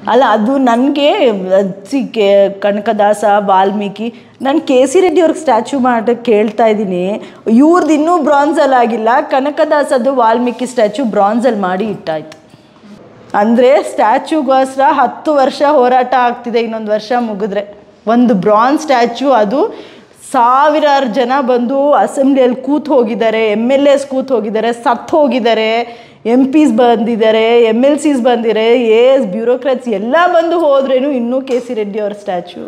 ಅಲ್ಲ ಅದು ನನಗೆ ಸಿ ಕೆ ಕನಕದಾಸ ವಾಲ್ಮೀಕಿ ನಾನು ಕೆ ಸಿ ರೆಡ್ಡಿ ಅವ್ರಿಗೆ ಸ್ಟ್ಯಾಚು ಮಾಡೋಕ್ಕೆ ಕೇಳ್ತಾ ಇದ್ದೀನಿ ಇವ್ರದ್ದು ಇನ್ನೂ ಬ್ರಾನ್ಸಲ್ಲಿ ಆಗಿಲ್ಲ ಕನಕದಾಸದ್ದು ವಾಲ್ಮೀಕಿ ಸ್ಟ್ಯಾಚು ಬ್ರಾನ್ಸಲ್ಲಿ ಮಾಡಿ ಇಟ್ಟಾಯ್ತು ಅಂದರೆ ಸ್ಟ್ಯಾಚ್ಯೂಗೋಸ್ಕರ ಹತ್ತು ವರ್ಷ ಹೋರಾಟ ಆಗ್ತಿದೆ ಇನ್ನೊಂದು ವರ್ಷ ಮುಗಿದ್ರೆ ಒಂದು ಬ್ರಾನ್ಸ್ ಸ್ಟ್ಯಾಚ್ಯೂ ಅದು ಸಾವಿರಾರು ಜನ ಬಂದು ಅಸೆಂಬ್ಲಿಯಲ್ಲಿ ಕೂತ್ ಹೋಗಿದ್ದಾರೆ ಎಮ್ ಎಲ್ ಎಸ್ ಕೂತ್ ಹೋಗಿದ್ದಾರೆ ಸತ್ತು ಹೋಗಿದ್ದಾರೆ ಎಮ್ ಪಿಸ್ ಬಂದಿದ್ದಾರೆ ಎಮ್ ಎಲ್ ಸಿಸ್ ಬಂದಿದ್ದಾರೆ ಎ ಎಸ್ ಬ್ಯೂರೋಕ್ರಾಟ್ಸ್ ಎಲ್ಲ ಬಂದು ಹೋದ್ರೇನು ಇನ್ನೂ ಕೆ ಸಿ ರೆಡ್ಡಿ ಅವ್ರ ಸ್ಟ್ಯಾಚ್ಯೂ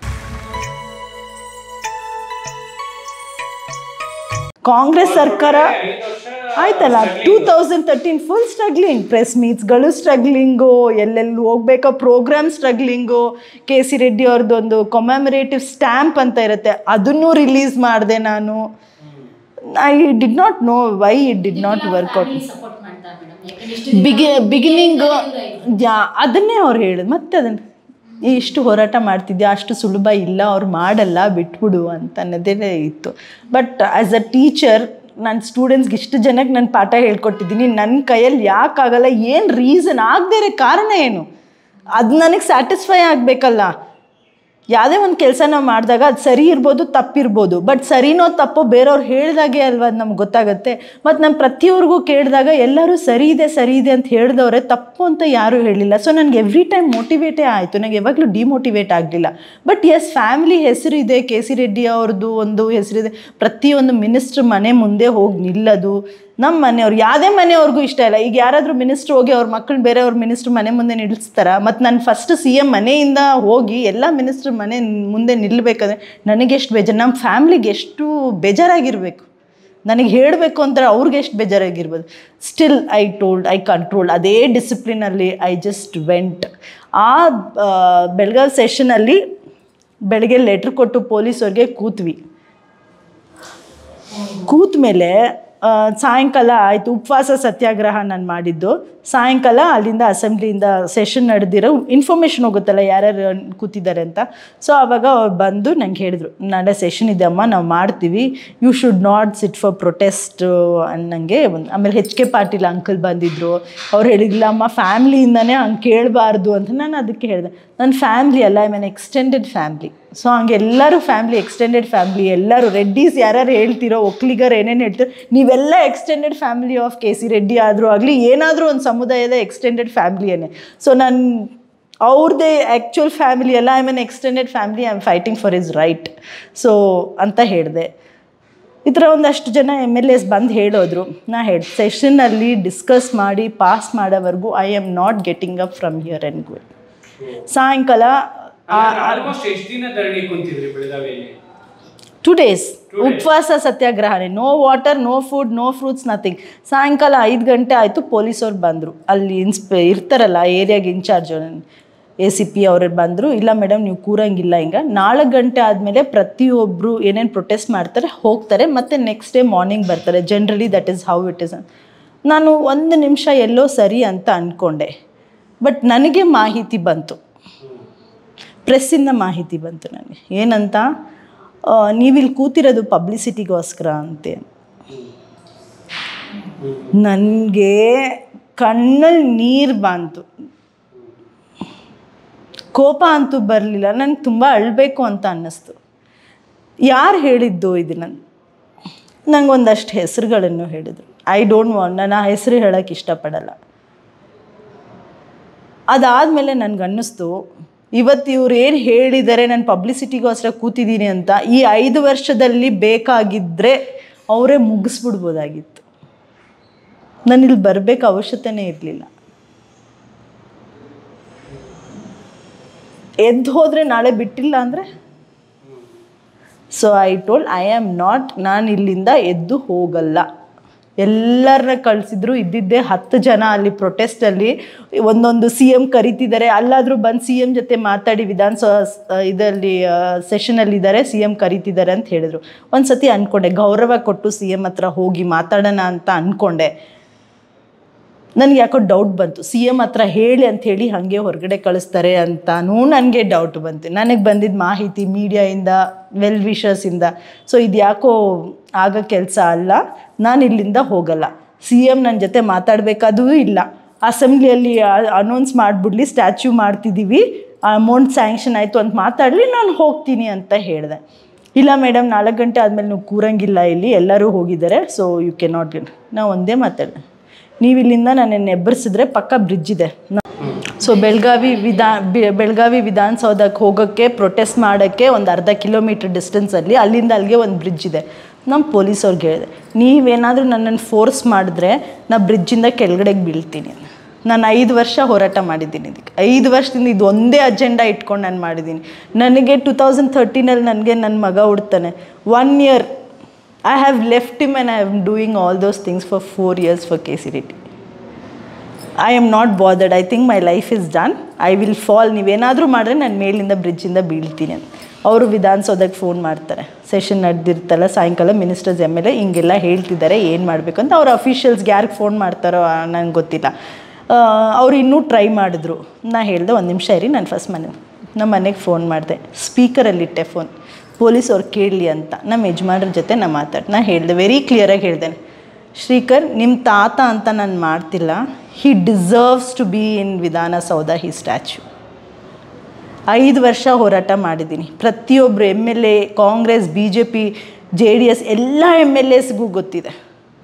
ಕಾಂಗ್ರೆಸ್ ಸರ್ಕಾರ ಆಯ್ತಲ್ಲ two thousand thirteen full struggling press ಮೀಟ್ಸ್ಗಳು ಸ್ಟ್ರಗ್ಲಿಂಗು ಎಲ್ಲೆಲ್ಲಿ ಹೋಗ್ಬೇಕೋ program struggling K C Reddy ಅವ್ರದ್ದೊಂದು ಕೊಮ್ಯಾಮರೇಟಿವ್ ಸ್ಟ್ಯಾಂಪ್ ಅಂತ ಇರುತ್ತೆ ಅದನ್ನು ರಿಲೀಸ್ ಮಾಡಿದೆ ನಾನು I did not know why it did not work out support ಮಾಡ್ತಾರೆ ಮೇಡಮ್ ಯಾಕಂದ್ರೆ ಇಷ್ಟು ಬಿಗಿ ಬಿಗಿನಿಂಗ್ ಅದನ್ನೇ ಅವ್ರು ಹೇಳಿದ್ರು ಮತ್ತೆ ಅದನ್ನು ಇಷ್ಟು ಹೋರಾಟ ಮಾಡ್ತಿದ್ಯಾ ಅಷ್ಟು ಸುಲಭ ಇಲ್ಲ ಅವ್ರು ಮಾಡಲ್ಲ ಬಿಟ್ಬಿಡು ಅಂತ ಅನ್ನೋದೇ ಇತ್ತು ಬಟ್ ಆ್ಯಸ್ ಅ ಟೀಚರ್ ನನ್ನ ಸ್ಟೂಡೆಂಟ್ಸ್ಗೆ ಇಷ್ಟು ಜನಕ್ಕೆ ನಾನು ಪಾಠ ಹೇಳ್ಕೊಟ್ಟಿದ್ದೀನಿ ನನ್ನ ಕೈಯಲ್ಲಿ ಯಾಕಾಗಲ್ಲ ಏನು ರೀಸನ್ ಆಗದೇ ಇರೋ ಕಾರಣ ಏನು ಅದು ನನಗೆ ಸ್ಯಾಟಿಸ್ಫೈ ಆಗಬೇಕಲ್ಲ ಯಾವುದೇ ಒಂದು ಕೆಲಸ ನಾವು ಮಾಡಿದಾಗ ಅದು ಸರಿ ಇರ್ಬೋದು ತಪ್ಪಿರ್ಬೋದು ಬಟ್ ಸರಿನೋ ತಪ್ಪೋ ಬೇರೆಯವ್ರು ಹೇಳಿದಾಗೆ ಅಲ್ವಾ ಅದು ನಮ್ಗೆ ಗೊತ್ತಾಗುತ್ತೆ ಮತ್ತು ನಾನು ಪ್ರತಿಯೊರ್ಗೂ ಕೇಳಿದಾಗ ಎಲ್ಲರೂ ಸರಿ ಇದೆ ಸರಿ ಇದೆ ಅಂತ ಹೇಳಿದವ್ರೆ ತಪ್ಪು ಅಂತ ಯಾರೂ ಹೇಳಿಲ್ಲ ಸೊ ನನಗೆ ಎವ್ರಿ ಟೈಮ್ ಮೋಟಿವೇಟೇ ಆಯಿತು ನನಗೆ ಯಾವಾಗಲೂ ಡಿಮೋಟಿವೇಟ್ ಆಗಲಿಲ್ಲ ಬಟ್ ಎಸ್ ಫ್ಯಾಮಿಲಿ ಹೆಸರಿದೆ ಕೆ ಸಿ ರೆಡ್ಡಿ ಅವ್ರದ್ದು ಒಂದು ಹೆಸರಿದೆ ಪ್ರತಿಯೊಂದು ಮಿನಿಸ್ಟ್ರ್ ಮನೆ ಮುಂದೆ ಹೋಗಿ ನಿಲ್ಲೋದು ನಮ್ಮ ಮನೆಯವ್ರು ಯಾವುದೇ ಮನೆಯವ್ರಿಗೂ ಇಷ್ಟ ಇಲ್ಲ ಈಗ ಯಾರಾದರೂ ಮಿನಿಸ್ಟ್ರ್ ಹೋಗಿ ಅವ್ರ ಮಕ್ಕಳು ಬೇರೆಯವ್ರ ಮಿನಿಸ್ಟ್ರ್ ಮನೆ ಮುಂದೆ ನಿಲ್ಲಿಸ್ತಾರ ಮತ್ತು ನಾನು ಫಸ್ಟ್ ಸಿ ಎಮ್ ಮನೆಯಿಂದ ಹೋಗಿ ಎಲ್ಲ ಮಿನಿಸ್ಟ್ರ್ ಮನೆ ಮುಂದೆ ನಿಲ್ಲಬೇಕಾದ್ರೆ ನನಗೆಷ್ಟು ಬೇಜಾರು ನಮ್ಮ ಫ್ಯಾಮ್ಲಿಗೆ ಎಷ್ಟು ಬೇಜಾರಾಗಿರಬೇಕು ನನಗೆ ಹೇಳಬೇಕು ಅಂತಾರೆ ಅವ್ರಿಗೆ ಎಷ್ಟು ಬೇಜಾರಾಗಿರ್ಬೋದು still I told I control ಅದೇ ಡಿಸಿಪ್ಲಿನಲ್ಲಿ ಐ ಜಸ್ಟ್ ವೆಂಟ್ ಆ ಬೆಳಗಾವಿ ಸೆಷನಲ್ಲಿ ಬೆಳಗ್ಗೆ ಲೆಟ್ರ್ ಕೊಟ್ಟು ಪೊಲೀಸವ್ರಿಗೆ ಕೂತ್ವಿ ಕೂತ ಮೇಲೆ ಸಾಯಂಕಾಲ ಆಯಿತು ಉಪವಾಸ ಸತ್ಯಾಗ್ರಹ ನಾನು ಮಾಡಿದ್ದು ಸಾಯಂಕಾಲ ಅಲ್ಲಿಂದ ಅಸೆಂಬ್ಲಿಯಿಂದ ಸೆಷನ್ ನಡೆದಿರೋ ಇನ್ಫಾರ್ಮೇಷನ್ ಹೋಗುತ್ತಲ್ಲ ಯಾರ್ಯಾರು ಕೂತಿದ್ದಾರೆ ಅಂತ ಸೊ ಆವಾಗ ಅವ್ರು ಬಂದು ನಂಗೆ ಹೇಳಿದ್ರು ನಾಳೆ ಸೆಷನ್ ಇದೆ ಅಮ್ಮ ನಾವು ಮಾಡ್ತೀವಿ you should not sit for protest ಅನ್ನಂಗೆ ಒಂದು ಆಮೇಲೆ ಹೆಚ್ ಕೆ ಪಾಟೀಲ್ ಅಂಕಲ್ ಬಂದಿದ್ದರು ಅವ್ರು ಹೇಳಿಲ್ಲ ಅಮ್ಮ ಫ್ಯಾಮ್ಲಿಯಿಂದನೇ ಹಂಗೆ ಕೇಳಬಾರ್ದು ಅಂತ ನಾನು ಅದಕ್ಕೆ ಹೇಳಿದೆ ನನ್ನ ಫ್ಯಾಮ್ಲಿ ಅಲ್ಲ I mean extended family so ಹಂಗೆ ಎಲ್ಲರೂ ಫ್ಯಾಮ್ಲಿ ಎಕ್ಸ್ಟೆಂಡೆಡ್ ಫ್ಯಾಮ್ಲಿ ಎಲ್ಲರೂ ರೆಡ್ಡೀಸ್ ಯಾರ್ಯಾರು ಹೇಳ್ತಿರೋ ಒಕ್ಕಲಿಗರು ಏನೇನು ಹೇಳ್ತೀರೋ ನೀವೆಲ್ಲ extended family of K C Reddy ಆದರೂ ಆಗಲಿ ಏನಾದರೂ ಒಂದು ಸಮುದಾಯದ ಎಕ್ಸ್ಟೆಂಡೆಡ್ ಫ್ಯಾಮ್ಲಿಯೇ ಸೊ ನಾನು ಅವ್ರದ್ದೇ ಆ್ಯಕ್ಚುಯಲ್ ಫ್ಯಾಮಿಲಿ ಎಲ್ಲ I mean extended family I am fighting for is right so ಅಂತ ಹೇಳಿದೆ ಈ ಥರ ಒಂದಷ್ಟು ಜನ ಎಮ್ ಎಲ್ ಎಸ್ ಬಂದು ಹೇಳೋದ್ರು ನಾ ಹೇಳಿ ಸೆಷನಲ್ಲಿ ಡಿಸ್ಕಸ್ ಮಾಡಿ ಪಾಸ್ ಮಾಡೋವರೆಗೂ I am not getting up from here and going ಸಾಯಂಕಾಲ ಆಲ್ಮೋಸ್ಟ್ ಎಷ್ಟು ದಿನ ಧರಣಿ ಕುಂತಿದ್ರಿ ಬೆಳಗಾವಿಯಲ್ಲಿ ಟು ಡೇಸ್ ಉಪವಾಸ ಸತ್ಯಾಗ್ರಹನೇ no water no food no fruits nothing ಸಾಯಂಕಾಲ ಐದು ಗಂಟೆ ಆಯಿತು ಪೊಲೀಸವ್ರು ಬಂದರು ಅಲ್ಲಿ ಇನ್ಸ್ಪೆ ಇರ್ತಾರಲ್ಲ ಏರಿಯಾಗೆ ಇನ್ಚಾರ್ಜ್ ಎ ಸಿ ಪಿ ಅವರು ಬಂದರು ಇಲ್ಲ ಮೇಡಮ್ ನೀವು ಕೂರಂಗಿಲ್ಲ ಹಿಂಗೆ ನಾಲ್ಕು ಗಂಟೆ ಆದಮೇಲೆ ಪ್ರತಿಯೊಬ್ಬರು ಏನೇನು ಪ್ರೊಟೆಸ್ಟ್ ಮಾಡ್ತಾರೆ ಹೋಗ್ತಾರೆ ಮತ್ತು ನೆಕ್ಸ್ಟ್ ಡೇ ಮಾರ್ನಿಂಗ್ ಬರ್ತಾರೆ generally that is how it is ನಾನು ಒಂದು ನಿಮಿಷ ಎಲ್ಲೋ ಸರಿ ಅಂತ ಅಂದ್ಕೊಂಡೆ ಬಟ್ ನನಗೆ ಮಾಹಿತಿ ಬಂತು ಪ್ರೆಸ್ಸಿಂದ ಮಾಹಿತಿ ಬಂತು ನನಗೆ ಏನಂತ ನೀವಿಲ್ಲಿ ಕೂತಿರೋದು ಪಬ್ಲಿಸಿಟಿಗೋಸ್ಕರ ಅಂತೆ ನನಗೆ ಕಣ್ಣಲ್ಲಿ ನೀರು ಬಂತು ಕೋಪ ಅಂತೂ ಬರಲಿಲ್ಲ ನನಗೆ ತುಂಬ ಅಳಬೇಕು ಅಂತ ಅನ್ನಿಸ್ತು ಯಾರು ಹೇಳಿದ್ದು ಇದನ್ನು ನಂಗೆ ಒಂದಷ್ಟು ಹೆಸರುಗಳನ್ನು ಹೇಳಿದರು ಐ ಡೋಂಟ್ ವಾಂಟ್ ನಾನು ಆ ಹೆಸರು ಹೇಳೋಕ್ಕೆ ಇಷ್ಟಪಡಲ್ಲ ಅದಾದಮೇಲೆ ನನಗೆ ಅನ್ನಿಸ್ತು ಇವತ್ತು ಇವ್ರು ಏನು ಹೇಳಿದ್ದಾರೆ ನಾನು ಪಬ್ಲಿಸಿಟಿಗೋಸ್ಕರ ಕೂತಿದ್ದೀನಿ ಅಂತ ಈ ಐದು ವರ್ಷದಲ್ಲಿ ಬೇಕಾಗಿದ್ದರೆ ಅವರೇ ಮುಗಿಸ್ಬಿಡ್ಬೋದಾಗಿತ್ತು ನಾನು ಇಲ್ಲಿ ಬರಬೇಕು ಅವಶ್ಯಕತೆನೇ ಇರಲಿಲ್ಲ ಎದ್ದು ಹೋದರೆ ನಾಳೆ ಬಿಟ್ಟಿಲ್ಲ ಅಂದರೆ so I told I am not ನಾನು ಇಲ್ಲಿಂದ ಎದ್ದು ಹೋಗಲ್ಲ ಎಲ್ಲರನ್ನ ಕಳಿಸಿದ್ರು ಇದ್ದಿದ್ದೇ ಹತ್ತು ಜನ ಅಲ್ಲಿ ಪ್ರೊಟೆಸ್ಟಲ್ಲಿ ಒಂದೊಂದು ಸಿ ಎಮ್ ಕರಿತಿದ್ದಾರೆ ಅಲ್ಲಾದರೂ ಬಂದು ಸಿ ಎಮ್ ಜೊತೆ ಮಾತಾಡಿ ವಿಧಾನಸಭಾ ಇದರಲ್ಲಿ ಸೆಷನಲ್ಲಿ ಇದ್ದಾರೆ ಸಿ ಎಮ್ ಕರಿತಿದ್ದಾರೆ ಅಂತ ಹೇಳಿದ್ರು ಒಂದು ಸತಿ ಅಂದ್ಕೊಂಡೆ ಗೌರವ ಕೊಟ್ಟು ಸಿ ಎಮ್ ಹತ್ರ ಹೋಗಿ ಮಾತಾಡೋಣ ಅಂತ ಅಂದ್ಕೊಂಡೆ ನನಗೆ ಯಾಕೋ ಡೌಟ್ ಬಂತು ಸಿ ಎಮ್ ಹತ್ರ ಹೇಳಿ ಅಂತ ಹೇಳಿ ಹಾಗೆ ಹೊರಗಡೆ ಕಳಿಸ್ತಾರೆ ಅಂತಾನೂ ನನಗೆ ಡೌಟ್ ಬಂತು ನನಗೆ ಬಂದಿದ್ದ ಮಾಹಿತಿ ಮೀಡಿಯಾಯಿಂದ ವೆಲ್ ವಿಷರ್ಸಿಂದ ಸೊ ಇದು ಯಾಕೋ ಆಗ ಕೆಲಸ ಅಲ್ಲ ನಾನು ಇಲ್ಲಿಂದ ಹೋಗಲ್ಲ ಸಿ ಎಮ್ ನನ್ನ ಜೊತೆ ಮಾತಾಡಬೇಕಾದೂ ಇಲ್ಲ ಅಸೆಂಬ್ಲಿಯಲ್ಲಿ ಅನೌನ್ಸ್ ಮಾಡಿಬಿಡ್ಲಿ ಸ್ಟ್ಯಾಚ್ಯೂ ಮಾಡ್ತಿದ್ದೀವಿ ಅಮೌಂಟ್ ಸ್ಯಾಂಕ್ಷನ್ ಆಯಿತು ಅಂತ ಮಾತಾಡಲಿ ನಾನು ಹೋಗ್ತೀನಿ ಅಂತ ಹೇಳಿದೆ ಇಲ್ಲ ಮೇಡಮ್ ನಾಲ್ಕು ಗಂಟೆ ಆದಮೇಲೆ ನೀವು ಕೂರಂಗಿಲ್ಲ ಇಲ್ಲಿ ಎಲ್ಲರೂ ಹೋಗಿದ್ದಾರೆ so you can not get ನಾವು ಒಂದೇ ಮಾತಾಡಿದೆ ನೀವು ಇಲ್ಲಿಂದ ನನ್ನನ್ನು ಎಬ್ಬರಿಸಿದ್ರೆ ಪಕ್ಕ ಬ್ರಿಡ್ಜ್ ಇದೆ ಸೊ ಬೆಳಗಾವಿ ವಿಧಾ ಬೆ- ಬೆಳಗಾವಿ ವಿಧಾನಸೌಧಕ್ಕೆ ಹೋಗೋಕ್ಕೆ ಪ್ರೊಟೆಸ್ಟ್ ಮಾಡೋಕ್ಕೆ ಒಂದು ಅರ್ಧ ಕಿಲೋಮೀಟ್ರ್ ಡಿಸ್ಟೆನ್ಸಲ್ಲಿ ಅಲ್ಲಿಂದ ಅಲ್ಲಿಗೆ ಒಂದು ಬ್ರಿಡ್ಜ್ ಇದೆ ನಮ್ಮ ಪೊಲೀಸವ್ರಿಗೆ ಹೇಳಿದೆ ನೀವೇನಾದರೂ ನನ್ನನ್ನು ಫೋರ್ಸ್ ಮಾಡಿದ್ರೆ ನಾ ಬ್ರಿಡ್ಜಿಂದ ಕೆಳಗಡೆಗೆ ಬೀಳ್ತೀನಿ ನಾನು ಐದು ವರ್ಷ ಹೋರಾಟ ಮಾಡಿದ್ದೀನಿ ಇದಕ್ಕೆ ಐದು ವರ್ಷದಿಂದ ಇದು ಒಂದೇ ಅಜೆಂಡಾ ಇಟ್ಕೊಂಡು ನಾನು ಮಾಡಿದ್ದೀನಿ ನನಗೆ ಟು ತೌಸಂಡ್ ಥರ್ಟೀನಲ್ಲಿ ನನಗೆ ನನ್ನ ಮಗ ಹುಡ್ತಾನೆ one year I have left him and I am doing all those things for four years for K C Reddy I am not bothered I think my life is done I will fall ನೀವೇನಾದರೂ ಮಾಡಿದ್ರೆ ನಾನು ಮೇಲಿಂದ ಬ್ರಿಡ್ಜಿಂದ ಬೀಳ್ತೀನಿ ಅಂತ ಅವರು ವಿಧಾನಸೌಧಕ್ಕೆ phone ಮಾಡ್ತಾರೆ session ನಡೆದಿರ್ತಲ್ಲ ಸಾಯಂಕಾಲ ministers M L A ಹಿಂಗೆಲ್ಲ ಹೇಳ್ತಿದ್ದಾರೆ ಏನು ಮಾಡಬೇಕು ಅಂತ ಅವ್ರ ಅಫಿಷಿಯಲ್ಸ್ಗೆ ಯಾರಿಗೆ ಫೋನ್ ಮಾಡ್ತಾರೋ ನಂಗೆ ಗೊತ್ತಿಲ್ಲ ಅವ್ರು ಇನ್ನೂ ಟ್ರೈ ಮಾಡಿದ್ರು ನಾ ಹೇಳಿದೆ ಒಂದು ನಿಮಿಷ ಇರಿ ನಾನು ಫಸ್ಟ್ ಮನೆ ನಮ್ಮ ಮನೆಗೆ ಫೋನ್ ಮಾಡಿದೆ ಸ್ಪೀಕರಲ್ಲಿಟ್ಟೆ ಫೋನ್ ಪೊಲೀಸ್ ಅವ್ರು ಕೇಳಲಿ ಅಂತ ನಮ್ಮ ಯಜಮಾನ್ರ ಜೊತೆ ನಾ ಮಾತಾಡಿ ನಾ ಹೇಳಿದೆ ವೆರಿ ಕ್ಲಿಯರಾಗಿ ಹೇಳಿದೆ ಶ್ರೀಕರ್ ನಿಮ್ಮ ತಾತ ಅಂತ ನಾನು ಮಾಡ್ತಿಲ್ಲ he deserves to be in Vidhana Soudha he statue ಐದು ವರ್ಷ ಹೋರಾಟ ಮಾಡಿದ್ದೀನಿ ಪ್ರತಿಯೊಬ್ಬರು M L A Congress B J P J D S ಎಲ್ಲ ಎಮ್ ಎಲ್ ಎಸ್ಗೂ ಗೊತ್ತಿದೆ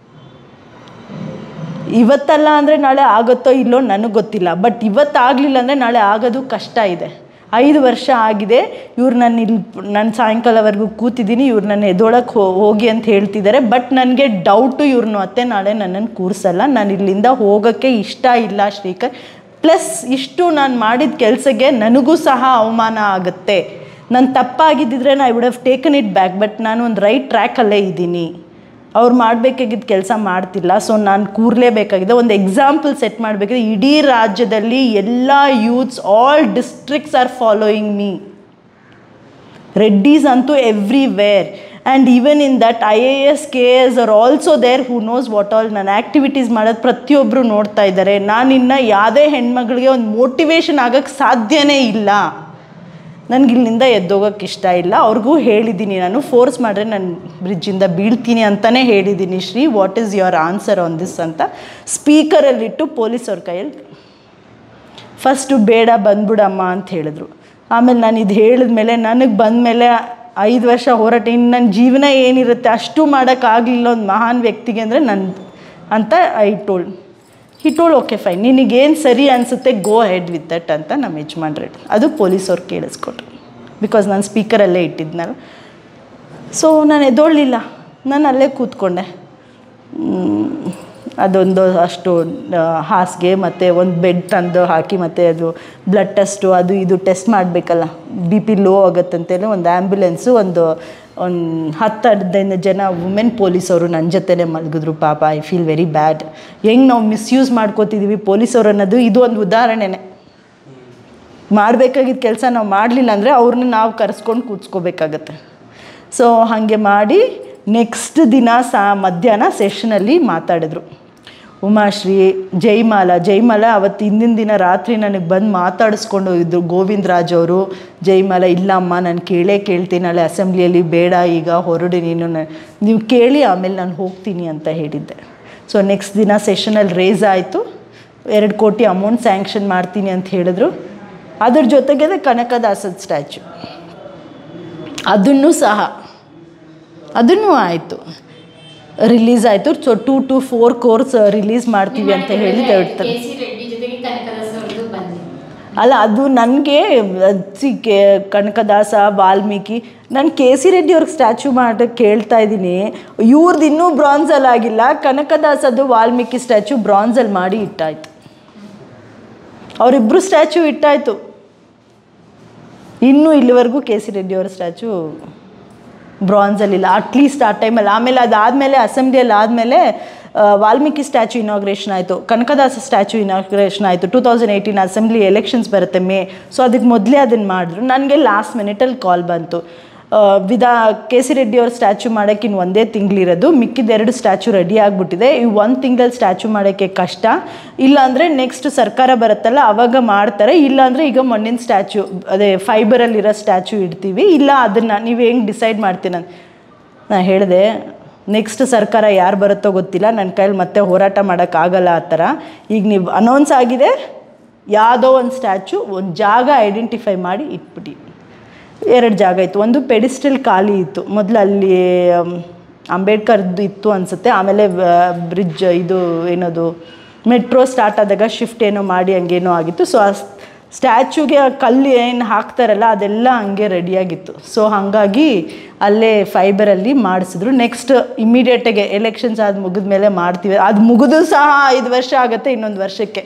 ಇವತ್ತಲ್ಲ ಅಂದರೆ ನಾಳೆ ಆಗುತ್ತೋ ಇಲ್ಲೋ ನನಗೆ ಗೊತ್ತಿಲ್ಲ ಬಟ್ ಇವತ್ತಾಗಲಿಲ್ಲ ಅಂದರೆ ನಾಳೆ ಆಗೋದು ಕಷ್ಟ ಇದೆ ಐದು ವರ್ಷ ಆಗಿದೆ ಇವ್ರು ನಾನು ಇಲ್ಲಿ ನಾನು ಸಾಯಂಕಾಲವರೆಗೂ ಕೂತಿದ್ದೀನಿ ಇವ್ರು ನನ್ನ ಎದೊಳಕ್ಕೆ ಹೋಗಿ ಅಂತ ಹೇಳ್ತಿದ್ದಾರೆ ಬಟ್ ನನಗೆ ಡೌಟು ಇವ್ರನ್ನ ಮತ್ತೆ ನಾಳೆ ನನ್ನನ್ನು ಕೂರಿಸಲ್ಲ ನಾನು ಇಲ್ಲಿಂದ ಹೋಗೋಕ್ಕೆ ಇಷ್ಟ ಇಲ್ಲ ಶ್ರೀಕರ್ ಪ್ಲಸ್ ಇಷ್ಟು ನಾನು ಮಾಡಿದ ಕೆಲಸಕ್ಕೆ ನನಗೂ ಸಹ ಅವಮಾನ ಆಗುತ್ತೆ ನಾನು ತಪ್ಪಾಗಿದ್ದಿದ್ರೆ ನಾ I would have taken it back but ನಾನು ಒಂದು ರೈಟ್ ಟ್ರ್ಯಾಕಲ್ಲೇ ಇದ್ದೀನಿ ಅವ್ರು ಮಾಡಬೇಕಾಗಿದ್ದ ಕೆಲಸ ಮಾಡ್ತಿಲ್ಲ ಸೊ ನಾನು ಕೂರಲೇಬೇಕಾಗಿದೆ ಒಂದು ಎಕ್ಸಾಂಪಲ್ ಸೆಟ್ ಮಾಡಬೇಕಿದ್ರೆ ಇಡೀ ರಾಜ್ಯದಲ್ಲಿ ಎಲ್ಲ youths all districts are following me Reddys ಅಂತೂ everywhere and even in that I A S K S R also there who knows what all ನನ್ನ ಆ್ಯಕ್ಟಿವಿಟೀಸ್ ಮಾಡೋದು ಪ್ರತಿಯೊಬ್ಬರು ನೋಡ್ತಾ ಇದ್ದಾರೆ ನಾನಿನ್ನು ಯಾವುದೇ ಹೆಣ್ಮಗಳಿಗೆ ಒಂದು ಮೋಟಿವೇಶನ್ ಆಗೋಕ್ಕೆ ಸಾಧ್ಯನೇ ಇಲ್ಲ ನನಗೆ ಇಲ್ಲಿಂದ ಎದ್ದೋಗೋಕ್ಕೆ ಇಷ್ಟ ಇಲ್ಲ ಅವ್ರಿಗೂ ಹೇಳಿದ್ದೀನಿ ನಾನು ಫೋರ್ಸ್ ಮಾಡಿದ್ರೆ ನಾನು ಬ್ರಿಡ್ಜಿಂದ ಬೀಳ್ತೀನಿ ಅಂತಲೇ ಹೇಳಿದ್ದೀನಿ Shri what is your answer on this ಅಂತ ಸ್ಪೀಕರಲ್ಲಿಟ್ಟು ಪೊಲೀಸವ್ರ ಕೈಯಲ್ಲಿ ಫಸ್ಟು ಬೇಡ ಬಂದ್ಬಿಡಮ್ಮ ಅಂತ ಹೇಳಿದ್ರು ಆಮೇಲೆ ನಾನು ಇದು ಹೇಳಿದ್ಮೇಲೆ ನನಗೆ ಬಂದಮೇಲೆ ಐದು ವರ್ಷ ಹೋರಾಟ ಇನ್ನು ನನ್ನ ಜೀವನ ಏನಿರುತ್ತೆ ಅಷ್ಟು ಮಾಡೋಕ್ಕಾಗಲಿಲ್ಲ ಒಂದು ಮಹಾನ್ ವ್ಯಕ್ತಿಗೆ ಅಂದರೆ ನನ್ನ ಅಂತ I told he told okay fine ನಿನಗೇನು ಸರಿ ಅನಿಸುತ್ತೆ ಗೋ ಹೆಡ್ ವಿತ್ ದಟ್ ಅಂತ ನಮ್ಮ ಯಜಮಾನ್ರು ಹೇಳಿದ್ರು ಅದು ಪೊಲೀಸವ್ರು ಕೇಳಿಸ್ಕೊಟ್ರು ಬಿಕಾಸ್ ನಾನು ಸ್ಪೀಕರಲ್ಲೇ ಇಟ್ಟಿದ್ನಲ್ಲ ಸೊ ನಾನು ಎದ್ದೊಳ್ಳಿಲ್ಲ ನಾನು ಅಲ್ಲೇ ಕೂತ್ಕೊಂಡೆ ಮ್, ಅದೊಂದು ಅಷ್ಟು ಆ, ಹಾಸಿಗೆ ಮತ್ತು ಒಂದು ಬೆಡ್ ತಂದು ಹಾಕಿ ಮತ್ತು ಅದು ಬ್ಲಡ್ ಟೆಸ್ಟು ಅದು ಇದು ಟೆಸ್ಟ್ ಮಾಡಬೇಕಲ್ಲ ಬಿ ಪಿ ಲೋ ಆಗುತ್ತಂತೇಳಿ ಒಂದು ಆ್ಯಂಬುಲೆನ್ಸು ಒಂದು ಒಂದು ಹತ್ತು ಹದಿನೈದು ಜನ ವುಮೆನ್ ಪೊಲೀಸವರು ನನ್ನ ಜೊತೆನೇ ಮಲಗಿದ್ರು ಪಾಪ ಐ ಫೀಲ್ ವೆರಿ ಬ್ಯಾಡ್ ಹೆಂಗೆ ನಾವು ಮಿಸ್ಯೂಸ್ ಮಾಡ್ಕೋತಿದ್ದೀವಿ ಪೊಲೀಸರು ಅನ್ನೋದು ಇದು ಒಂದು ಉದಾಹರಣೆನೇ ಮಾಡಬೇಕಾಗಿದ್ದ ಕೆಲಸ ನಾವು ಮಾಡಲಿಲ್ಲ ಅಂದರೆ ಅವ್ರನ್ನ ನಾವು ಕರೆಸ್ಕೊಂಡು ಕೂತ್ಕೋಬೇಕಾಗತ್ತೆ ಸೊ ಹಾಗೆ ಮಾಡಿ ನೆಕ್ಸ್ಟ್ ದಿನ ಸಾ ಮಧ್ಯಾಹ್ನ ಸೆಷನಲ್ಲಿ ಮಾತಾಡಿದ್ರು ಉಮಾಶ್ರೀ ಜೈಮಾಲ ಜೈಮಾಲ ಅವತ್ತು ಹಿಂದಿನ ದಿನ ರಾತ್ರಿ ನನಗೆ ಬಂದು ಮಾತಾಡಿಸ್ಕೊಂಡು ಹೋಗಿದ್ರು ಗೋವಿಂದ ರಾಜ್ ಅವರು ಜೈಮಾಲ ಇಲ್ಲಮ್ಮ ನಾನು ಕೇಳೇ ಕೇಳ್ತೀನಿ ನಾಳೆ ಅಸೆಂಬ್ಲಿಯಲ್ಲಿ ಬೇಡ ಈಗ ಹೊರಡಿ ನೀನು ನ- ನೀವು ಕೇಳಿ ಆಮೇಲೆ ನಾನು ಹೋಗ್ತೀನಿ ಅಂತ ಹೇಳಿದ್ದೆ ಸೊ ನೆಕ್ಸ್ಟ್ ದಿನ ಸೆಷನಲ್ಲಿ ರೇಸ್ ಆಯಿತು ಎರಡು ಕೋಟಿ ಅಮೌಂಟ್ ಸ್ಯಾಂಕ್ಷನ್ ಮಾಡ್ತೀನಿ ಅಂತ ಹೇಳಿದ್ರು ಅದ್ರ ಜೊತೆಗೆ ಕನಕದಾಸದ ಸ್ಟ್ಯಾಚು ಅದನ್ನು ಸಹ ಅದನ್ನು ಆಯಿತು ರಿಲೀಸ್ ಆಯಿತು so two to four course release ಮಾಡ್ತೀವಿ ಅಂತ ಹೇಳಿ ಹೇಳ್ತಾರೆ ಕೆ ಸಿ ರೆಡ್ಡಿ ಜೊತೆಗೆ ಕನಕದಾಸ ಅವ್ರದ್ದು ಬಂದಿದೆ ಅಲ್ಲ ಅದು ನನಗೆ ಸಿ ಕೆ ಕನಕದಾಸ ವಾಲ್ಮೀಕಿ ನಾನು ಕೆ ಸಿ ರೆಡ್ಡಿ ಅವ್ರಿಗೆ ಸ್ಟ್ಯಾಚು ಮಾಡೋಕ್ಕೆ ಕೇಳ್ತಾ ಇದ್ದೀನಿ ಇವ್ರದ್ದು ಇನ್ನೂ ಬ್ರಾನ್ಸಲ್ಲಿ ಆಗಿಲ್ಲ ಕನಕದಾಸದ್ದು ವಾಲ್ಮೀಕಿ ಸ್ಟ್ಯಾಚು ಬ್ರಾನ್ಸಲ್ಲಿ ಮಾಡಿ ಇಟ್ಟಾಯ್ತು ಅವರಿಬ್ಬರು ಸ್ಟ್ಯಾಚು ಇಟ್ಟಾಯ್ತು ಇನ್ನೂ ಇಲ್ಲಿವರೆಗೂ ಕೆ ಸಿ ರೆಡ್ಡಿ ಅವರ ಸ್ಟ್ಯಾಚು ಬ್ರಾನ್ಸಲ್ಲಿಲ್ಲ ಅಟ್ಲೀಸ್ಟ್ ಆ ಟೈಮಲ್ಲಿ ಆಮೇಲೆ ಅದಾದಮೇಲೆ ಅಸೆಂಬ್ಲಿಯಲ್ಲಿ ಆದಮೇಲೆ ವಾಲ್ಮೀಕಿ ಸ್ಟ್ಯಾಚು ಇನಾಗ್ರೇಷನ್ ಆಯಿತು ಕನಕದಾಸ ಸ್ಟ್ಯಾಚು ಇನಾಗ್ರೇಷನ್ ಆಯಿತು two thousand eighteen assembly elections ಬರುತ್ತೆ ಮೇ ಸೊ ಅದಕ್ಕೆ ಮೊದಲೇ ಅದನ್ನು ಮಾಡಿದ್ರು ನನಗೆ ಲಾಸ್ಟ್ ಮಿನಿಟಲ್ಲಿ ಕಾಲ್ ಬಂತು ಆ, ವಿಧಾ ಕೆ ಸಿ ರೆಡ್ಡಿ ಅವ್ರ ಸ್ಟ್ಯಾಚು ಮಾಡೋಕ್ಕೆ ಇನ್ನು ಒಂದೇ ತಿಂಗಳಿರೋದು ಮಿಕ್ಕಿದ ಎರಡು ಸ್ಟ್ಯಾಚು ರೆಡಿ ಆಗಿಬಿಟ್ಟಿದೆ ಈ ಒಂದು ತಿಂಗಳಲ್ಲಿ ಸ್ಟ್ಯಾಚು ಮಾಡೋಕ್ಕೆ ಕಷ್ಟ ಇಲ್ಲಾಂದರೆ ನೆಕ್ಸ್ಟ್ ಸರ್ಕಾರ ಬರುತ್ತಲ್ಲ ಅವಾಗ ಮಾಡ್ತಾರೆ ಇಲ್ಲಾಂದರೆ ಈಗ ಮಣ್ಣಿನ ಸ್ಟ್ಯಾಚು ಅದೇ ಫೈಬರಲ್ಲಿರೋ ಸ್ಟ್ಯಾಚು ಇಡ್ತೀವಿ ಇಲ್ಲ ಅದನ್ನು ನೀವು ಹೆಂಗೆ ಡಿಸೈಡ್ ಮಾಡ್ತೀನಿ ಅಂತ ನಾನು ಹೇಳಿದೆ ನೆಕ್ಸ್ಟ್ ಸರ್ಕಾರ ಯಾರು ಬರುತ್ತೋ ಗೊತ್ತಿಲ್ಲ ನನ್ನ ಕೈಲಿ ಮತ್ತೆ ಹೋರಾಟ ಮಾಡೋಕ್ಕಾಗಲ್ಲ ಆ ಥರ ಈಗ ನೀವು ಅನೌನ್ಸ್ ಆಗಿದೆ ಯಾವುದೋ ಒಂದು ಸ್ಟ್ಯಾಚು ಒಂದು ಜಾಗ ಐಡೆಂಟಿಫೈ ಮಾಡಿ ಇಟ್ಬಿಟ್ಟು ಎರಡು ಜಾಗ ಇತ್ತು ಒಂದು ಪೆಡಿಸ್ಟಲ್ ಖಾಲಿ ಇತ್ತು ಮೊದಲು ಅಲ್ಲಿ ಆಮ್, ಅಂಬೇಡ್ಕರ್ದು ಇತ್ತು ಅನಿಸುತ್ತೆ ಆಮೇಲೆ ಬ್ರಿಡ್ಜ್ ಇದು ಏನದು ಮೆಟ್ರೋ ಸ್ಟಾರ್ಟ್ ಆದಾಗ ಶಿಫ್ಟ್ ಏನೋ ಮಾಡಿ ಹಂಗೇನೋ ಆಗಿತ್ತು ಸೊ ಆ ಸ್ಟ್ಯಾಚ್ಯೂಗೆ ಕಲ್ಲು ಏನು ಹಾಕ್ತಾರಲ್ಲ ಅದೆಲ್ಲ ಹಂಗೆ ರೆಡಿಯಾಗಿತ್ತು ಸೊ ಹಾಗಾಗಿ ಅಲ್ಲೇ ಫೈಬರಲ್ಲಿ ಮಾಡಿಸಿದ್ರು ನೆಕ್ಸ್ಟ್ ಇಮಿಡಿಯೇಟಾಗೆ ಎಲೆಕ್ಷನ್ಸ್ ಅದು ಮುಗಿದ್ಮೇಲೆ ಮಾಡ್ತೀವಿ ಅದು ಮುಗಿದು ಸಹ ಐದು ವರ್ಷ ಆಗುತ್ತೆ ಇನ್ನೊಂದು ವರ್ಷಕ್ಕೆ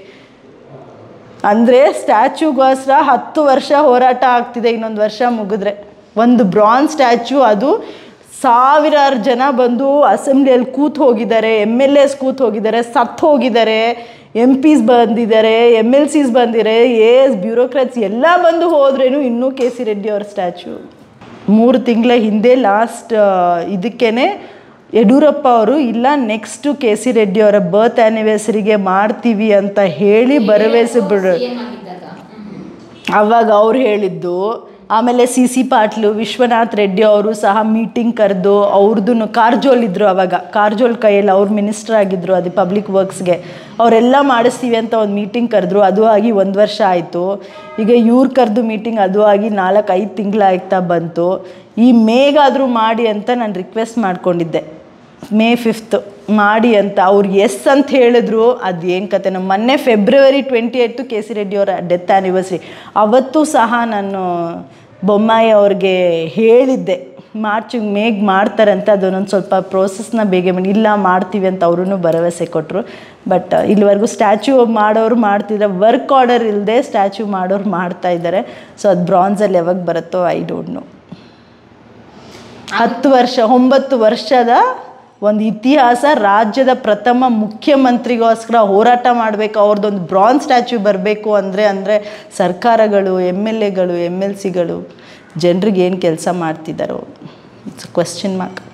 ಅಂದರೆ ಸ್ಟ್ಯಾಚ್ಯೂಗೋಸ್ಕರ ಹತ್ತು ವರ್ಷ ಹೋರಾಟ ಆಗ್ತಿದೆ ಇನ್ನೊಂದು ವರ್ಷ ಮುಗಿದ್ರೆ ಒಂದು ಬ್ರಾನ್ಸ್ ಸ್ಟ್ಯಾಚ್ಯೂ ಅದು ಸಾವಿರಾರು ಜನ ಬಂದು ಅಸೆಂಬ್ಲಿಯಲ್ಲಿ ಕೂತ್ ಹೋಗಿದ್ದಾರೆ ಎಮ್ ಎಲ್ ಎಸ್ ಕೂತ್ ಹೋಗಿದ್ದಾರೆ ಸತ್ತು ಹೋಗಿದ್ದಾರೆ ಎಮ್ ಪಿಸ್ ಬಂದಿದ್ದಾರೆ ಎಮ್ ಎಲ್ ಸಿಸ್ ಬಂದಿದ್ದಾರೆ ಎ ಎಸ್ ಬ್ಯೂರೋಕ್ರಾಟ್ಸ್ ಎಲ್ಲ ಬಂದು ಹೋದ್ರೇನು ಇನ್ನೂ ಕೆ ಸಿ ರೆಡ್ಡಿ ಅವ್ರ ಸ್ಟ್ಯಾಚ್ಯೂ ಮೂರು ತಿಂಗಳ ಹಿಂದೆ ಲಾಸ್ಟ್ ಇದಕ್ಕೇ ಯಡಿಯೂರಪ್ಪ ಅವರು ಇಲ್ಲ ನೆಕ್ಸ್ಟು ಕೆ ಸಿ ರೆಡ್ಡಿ ಅವರ ಬರ್ತ್ ಆ್ಯನಿವರ್ಸರಿಗೆ ಮಾಡ್ತೀವಿ ಅಂತ ಹೇಳಿ ಭರವಸೆ ಬಿಡು CM ಆಗಿದ್ದಾಗ ಹ್ಮ್. ಆವಾಗ ಅವ್ರು ಹೇಳಿದ್ದು ಆಮೇಲೆ ಸಿ ಸಿ ಪಾಟ್ಲು ವಿಶ್ವನಾಥ್ ರೆಡ್ಡಿ ಅವರು ಸಹ ಮೀಟಿಂಗ್ ಕರೆದು ಅವ್ರದ್ದು ಕಾರಜೋಲ್ ಇದ್ದರು ಅವಾಗ ಕಾರಜೋಲ್ ಕೈಯಲ್ಲಿ ಅವ್ರು ಮಿನಿಸ್ಟರ್ ಆಗಿದ್ದರು ಅದು ಪಬ್ಲಿಕ್ ವರ್ಕ್ಸ್ಗೆ ಅವರೆಲ್ಲ ಮಾಡಿಸ್ತೀವಿ ಅಂತ ಒಂದು ಮೀಟಿಂಗ್ ಕರೆದ್ರು ಅದು ಆಗಿ ಒಂದು ವರ್ಷ ಆಯಿತು ಈಗ ಇವ್ರು ಕರೆದು ಮೀಟಿಂಗ್ ಅದು ಆಗಿ ನಾಲ್ಕು ಐದು ತಿಂಗಳಾಗ್ತಾ ಬಂತು ಈ ಮೇಗಾದರೂ ಮಾಡಿ ಅಂತ ನಾನು ರಿಕ್ವೆಸ್ಟ್ ಮಾಡ್ಕೊಂಡಿದ್ದೆ ಮೇ ಫಿಫ್ತ್ ಮಾಡಿ ಅಂತ ಅವ್ರು ಎಸ್ ಅಂತ ಹೇಳಿದ್ರು ಅದು ಏನು ಕತೆ ನಮ್ಮ ಮೊನ್ನೆ February twenty eight K C Reddy ಅವರ ಡೆತ್ ಆ್ಯನಿವರ್ಸರಿ ಅವತ್ತು ಸಹ ನಾನು ಬೊಮ್ಮಾಯಿ ಅವ್ರಿಗೆ ಹೇಳಿದ್ದೆ ಮಾರ್ಚ್ ಮೇಗ್ ಮಾಡ್ತಾರಂತೆ ಅದನ್ನೊಂದು ಸ್ವಲ್ಪ ಪ್ರೋಸೆಸ್ನ ಬೇಗ ಮಾಡಿ ಇಲ್ಲ ಮಾಡ್ತೀವಿ ಅಂತ ಅವರು ಭರವಸೆ ಕೊಟ್ಟರು ಬಟ್ ಇಲ್ಲಿವರೆಗೂ ಸ್ಟ್ಯಾಚ್ಯೂ ಮಾಡೋರು ಮಾಡ್ತಿದ್ದಾರೆ ವರ್ಕ್ ಆರ್ಡರ್ ಇಲ್ಲದೆ ಸ್ಟ್ಯಾಚ್ಯೂ ಮಾಡೋರು ಮಾಡ್ತಾ ಇದ್ದಾರೆ ಸೊ ಅದು ಬ್ರಾನ್ಸಲ್ಲಿ ಯಾವಾಗ ಬರುತ್ತೋ ಐ ಡೋಂಟ್ ನೋ ಹತ್ತು ವರ್ಷ ಒಂಬತ್ತು ವರ್ಷದ ಒಂದು ಇತಿಹಾಸ ರಾಜ್ಯದ ಪ್ರಥಮ ಮುಖ್ಯಮಂತ್ರಿಗೋಸ್ಕರ ಹೋರಾಟ ಮಾಡಬೇಕು ಅವ್ರದ್ದೊಂದು ಬ್ರಾನ್ಸ್ ಸ್ಟ್ಯಾಚ್ಯೂ ಬರಬೇಕು ಅಂದರೆ ಅಂದರೆ ಸರ್ಕಾರಗಳು ಎಮ್ ಎಲ್ ಎಗಳು ಎಮ್ ಎಲ್ ಸಿಗಳು ಜನರಿಗೆ ಏನು ಕೆಲಸ ಮಾಡ್ತಿದ್ದಾರೋ ಇಟ್ಸ್ ಕ್ವಶನ್ ಮಾರ್ಕ್